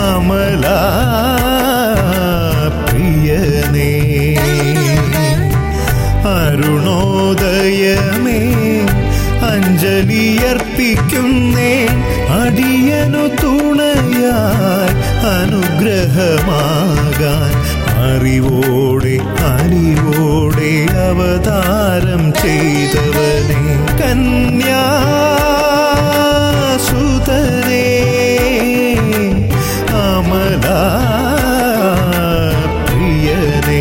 അമല പ്രിയനേ അരുണോദയമേ അഞ്ജലിയർപ്പിക്കുന്നേ അടിയനു തുണയായി അനുഗ്രഹമാകാൻ അറിവോടെ അറിവോടെ അവതാരം ചെയ്തവനെ കന്യാസുതരേ അമല പ്രിയനേ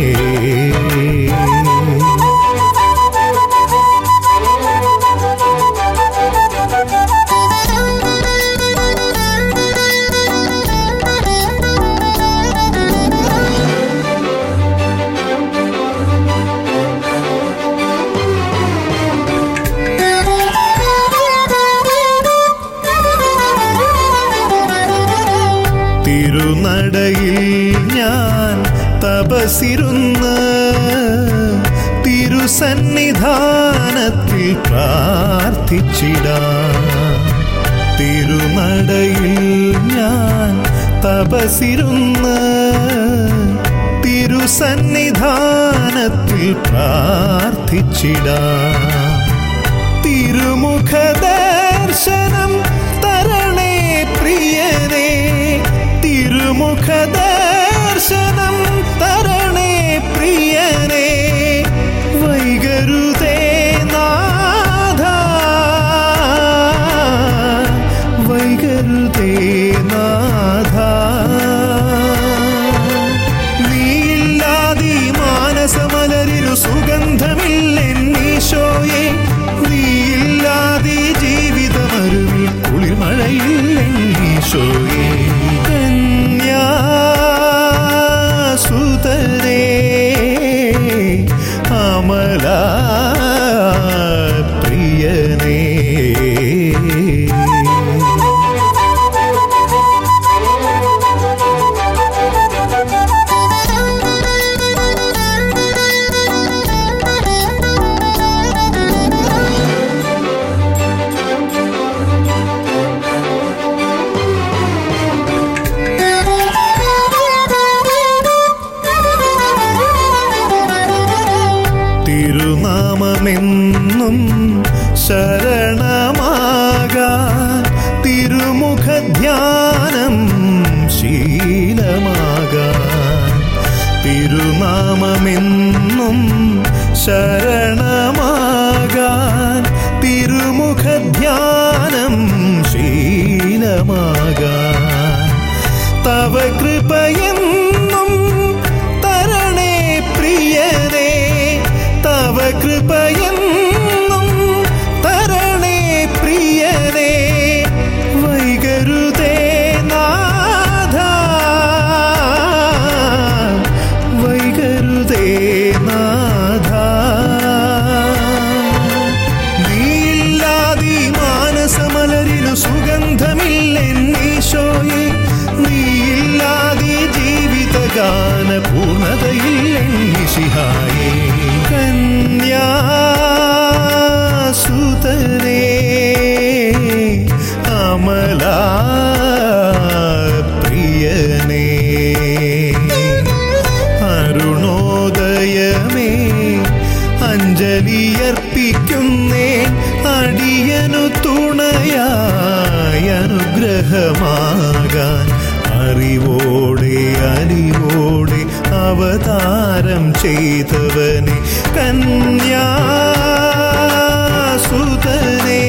തിരുനടയിൽ ഞാൻ തപസിരുന്ന് തിരുസന്നിധാനത്തിൽ പ്രാർത്ഥിച്ചിടാം തിരുനടയിൽ ഞാൻ തപസിരുന്ന് തിരുസന്നിധാനത്തിൽ പ്രാർത്ഥിച്ചിടാം തിരുമുഖ ദർശനം തരണേ പ്രിയനേ തിരുമുഖ ദർശനം തരണേ പ്രിയനേ വൈകരുതേ നാഥ വൈകരുതേ നാഥ നീയില്ലാതെ മാനസമലരിരു സുഗന്ധമില്ലെന്നീശോയെ നീയില്ലാതെ ജീവിതമരുവിൽ കുളിർമഴയില്ലെന്നീശോയെ കന്യാസുതരേ അമല പ്രിയനേ തിരുനാമമെന്നും ശരണമാകാൻ തിരുമുഖധ്യാനം ശീലമാകാൻ തിരുനാമമെന്നും ശരണമാകാൻ തിരുമുഖധ്യാനം ശീലമാകാൻ തവ കൃപയെന്നും തരണേ പ്രിയനേ തവ കൃപയെന്നും തരണേ പ്രിയനേ വൈകരുതേ നാഥ വൈകരുതേ നാഥ നീയില്ലാതെ മാനസമലരിനു സുഗന്ധമില്ലെന്നീശോയെ നീയില്ലാതെ ജീവിതഗാന പൂർണ്ണതയില്ലെന്നിശിഹായേ കന്യാസുതരേ അമല പ്രിയനേ അരുണോദയമേ അഞ്ജലിയർപ്പിക്കുന്നേ അടിയനു തുണയായി അനുഗ്രഹമാകാൻ അറിവോടെ അറിവോടെ അവതാരം ചെയ്തവനെ കന്യാസുതനേ